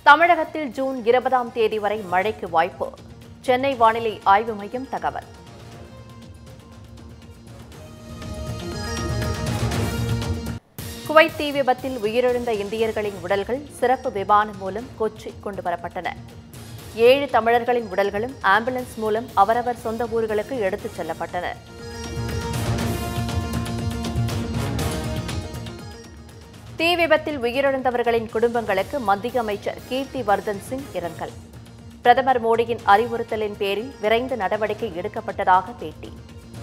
தமிழகத்தில் ஜூன் இருபதாம் தேதி வரை மழைக்கு வாய்ப்பு சென்னை வானிலை ஆய்வு மையம் தகவல் குவைத் தீ விபத்தில் உயிரிழந்த இந்தியர்களின் உடல்கள் சிறப்பு விமானம் மூலம் கொச்சி கொண்டு வரப்பட்டன ஏழு தமிழர்களின் உடல்களும் ஆம்புலன்ஸ் மூலம் அவரவர் சொந்த ஊர்களுக்கு எடுத்துச் செல்லப்பட்டன தீ விபத்தில் உயிரிழந்தவர்களின் குடும்பங்களுக்கு மத்திய அமைச்சர் கீர்த்தி வர்தன் சிங் இரங்கல் பிரதமர் மோடியின் அறிவுறுத்தலின் பேரில் விரைந்து நடவடிக்கை எடுக்கப்பட்டதாக பேட்டி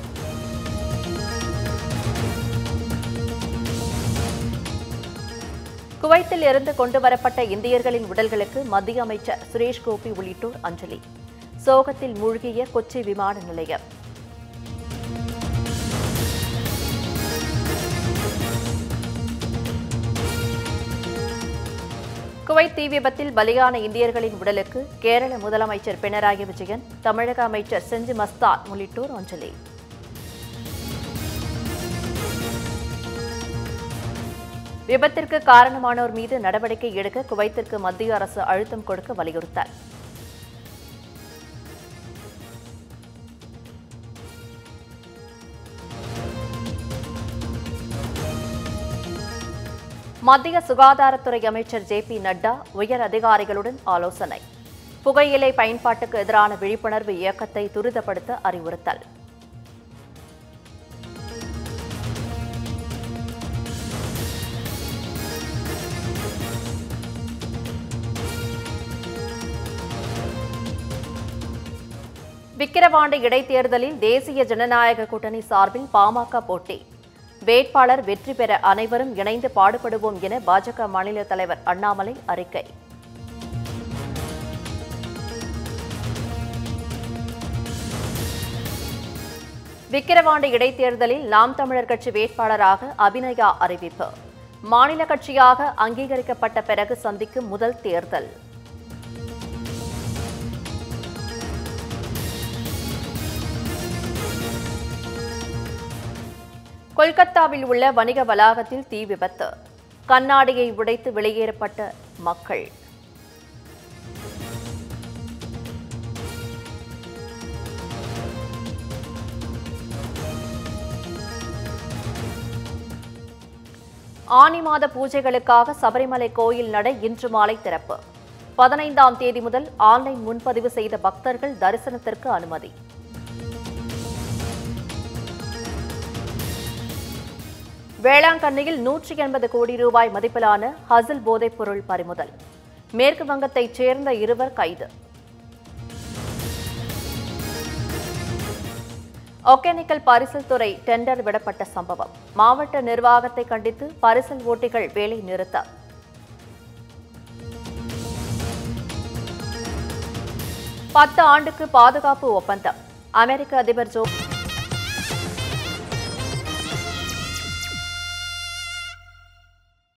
குவைத்தில் இருந்து கொண்டுவரப்பட்ட இந்தியர்களின் உடல்களுக்கு மத்திய அமைச்சர் சுரேஷ் கோபி உள்ளிட்டோர் அஞ்சலி சோகத்தில் மூழ்கிய கொச்சி விமான நிலையம் குவைத் தீ விபத்தில் பலியான இந்தியர்களின் உடலுக்கு கேரள முதலமைச்சர் பினராயி விஜயன் தமிழக அமைச்சர் செஞ்சி மஸ்தான் உள்ளிட்டோர் அஞ்சலி விபத்திற்கு காரணமானோர் மீது நடவடிக்கை எடுக்க குவைத்திற்கு மத்திய அரசு அழுத்தம் கொடுக்க வலியுறுத்தல் மத்திய சுகாதாரத்துறை அமைச்சர் ஜே பி நட்டா உயர் அதிகாரிகளுடன் ஆலோசனை புகையிலை பயன்பாட்டுக்கு எதிரான விழிப்புணர்வு இயக்கத்தை துரிதப்படுத்த அறிவுறுத்தல் விக்கிரவாண்டி இடைத்தேர்தலில் தேசிய ஜனநாயக கூட்டணி சார்பில் பாமக போட்டி வேட்பாளர் வெற்றி பெற அனைவரும் இணைந்து பாடுபடுவோம் என பாஜக மாநில தலைவர் அண்ணாமலை அறிக்கை விக்கிரவாண்டி இடைத்தேர்தலில் நாம் தமிழர் கட்சி வேட்பாளராக அபிநயா அறிவிப்பு மாநில கட்சியாக அங்கீகரிக்கப்பட்ட பிறகு சந்திக்கும் முதல் தேர்தல் கொல்கத்தாவில் உள்ள வணிக வளாகத்தில் தீ விபத்து கண்ணாடியை உடைத்து வெளியேறப்பட்ட மக்கள் ஆனி மாத பூஜைகளுக்காக சபரிமலை கோயில் நடை இன்று மாலை திறப்பு பதினைந்தாம் தேதி முதல் ஆன்லைன் முன்பதிவு செய்த பக்தர்கள் தரிசனத்திற்கு அனுமதி வேளாங்கண்ணியில் நூற்றி எண்பது கோடி ரூபாய் மதிப்பிலான ஹசில் போதைப் பொருள் பறிமுதல் மேற்கு வங்கத்தைச் சேர்ந்த இருவர் கைது ஒகேனிக்கல் பரிசல் துறை டெண்டர் விடப்பட்ட சம்பவம் மாவட்ட நிர்வாகத்தை கண்டித்து பரிசல் ஓட்டிகள் வேலை நிறுத்தம் பத்து ஆண்டுக்கு பாதுகாப்பு ஒப்பந்தம் அமெரிக்க அதிபர் ஜோ